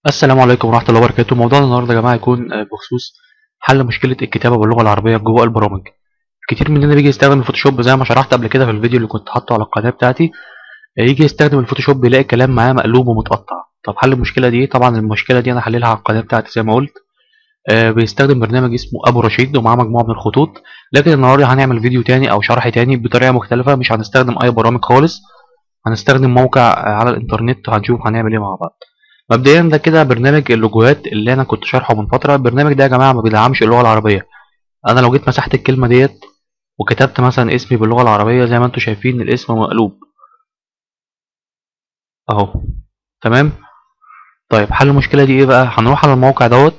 السلام عليكم ورحمة الله وبركاته موضوعنا النهاردة يا جماعة يكون آه، بخصوص حل مشكلة الكتابة باللغة العربية جوه البرامج كتير مننا بيجي يستخدم الفوتوشوب زي ما شرحت قبل كده في الفيديو اللي كنت حاطه على القناة بتاعتي آه، يجي يستخدم الفوتوشوب بيلاقي الكلام معاه مقلوب ومتقطع طب حل المشكلة دي إيه؟ طبعا المشكلة دي أنا حللها على القناة بتاعتي زي ما قلت آه، بيستخدم برنامج اسمه أبو رشيد ومعاه مجموعة من الخطوط لكن النهاردة هنعمل فيديو تاني أو شرح تاني بطريقة مختلفة مش هنستخدم أي برامج خالص هنستخدم موقع آه، على الإنترنت وهنشوف هنعمل إيه مع بعض مبدئيا ده كده برنامج اللوجوهات اللي انا كنت شارحه من فتره البرنامج ده يا جماعه ما بيدعمش اللغه العربيه انا لو جيت مسحت الكلمه ديت وكتبت مثلا اسمي باللغه العربيه زي ما انتم شايفين الاسم مقلوب اهو تمام طيب حل المشكله دي ايه بقى هنروح على الموقع دوت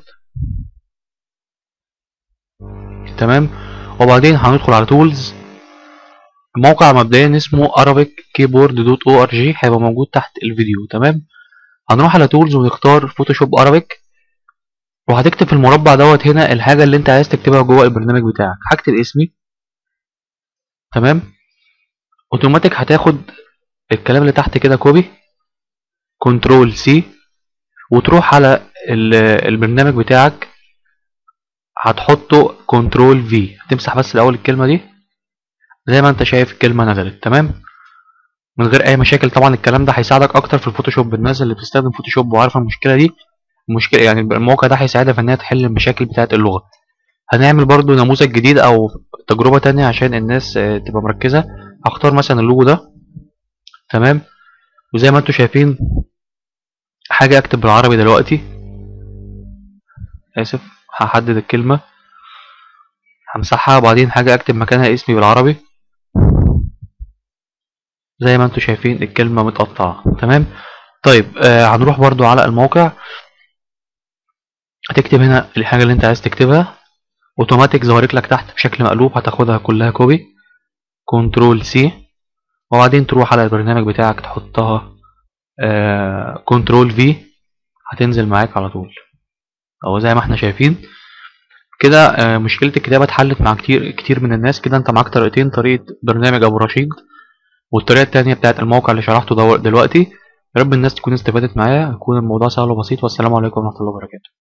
تمام وبعدين هندخل على تولز الموقع مبدئيا اسمه arabickeyboard.org هيبقى موجود تحت الفيديو تمام هنروح على تولز ونختار فوتوشوب ارابيك وهتكتب في المربع دوت هنا الحاجة اللي انت عايز تكتبها جوه البرنامج بتاعك هكتب اسمي تمام اوتوماتيك هتاخد الكلام اللي تحت كده كوبي كنترول سي وتروح على البرنامج بتاعك هتحطه كنترول في هتمسح بس الاول الكلمة دي زي ما انت شايف الكلمة نزلت تمام من غير اي مشاكل طبعا الكلام ده هيساعدك اكتر في الفوتوشوب الناس اللي بتستخدم فوتوشوب وعارفه المشكله دي المشكله يعني الموقع ده هيساعدها في انها تحل المشاكل بتاعه اللغه هنعمل برضو نموذج جديد او تجربه تانية عشان الناس تبقى مركزه هختار مثلا اللوجو ده تمام وزي ما انتم شايفين حاجه اكتب بالعربي دلوقتي اسف هحدد الكلمه همسحها وبعدين حاجه اكتب مكانها اسمي بالعربي زي ما انتم شايفين الكلمة متقطعة تمام طيب آه هنروح برضو على الموقع هتكتب هنا الحاجة اللي انت عايز تكتبها اوتوماتيك ظهرت لك تحت بشكل مقلوب هتاخدها كلها كوبي كنترول سي وبعدين تروح على البرنامج بتاعك تحطها آه كنترول في هتنزل معاك على طول اهو زي ما احنا شايفين كده آه مشكلة الكتابة اتحلت مع كتير كتير من الناس كده انت معاك طريقتين طريقة برنامج ابو رشيد والطريقة التانية بتاعت الموقع اللي شرحته دلوقتي يا رب الناس تكون استفادت معايا يكون الموضوع سهل وبسيط والسلام عليكم ورحمة الله وبركاته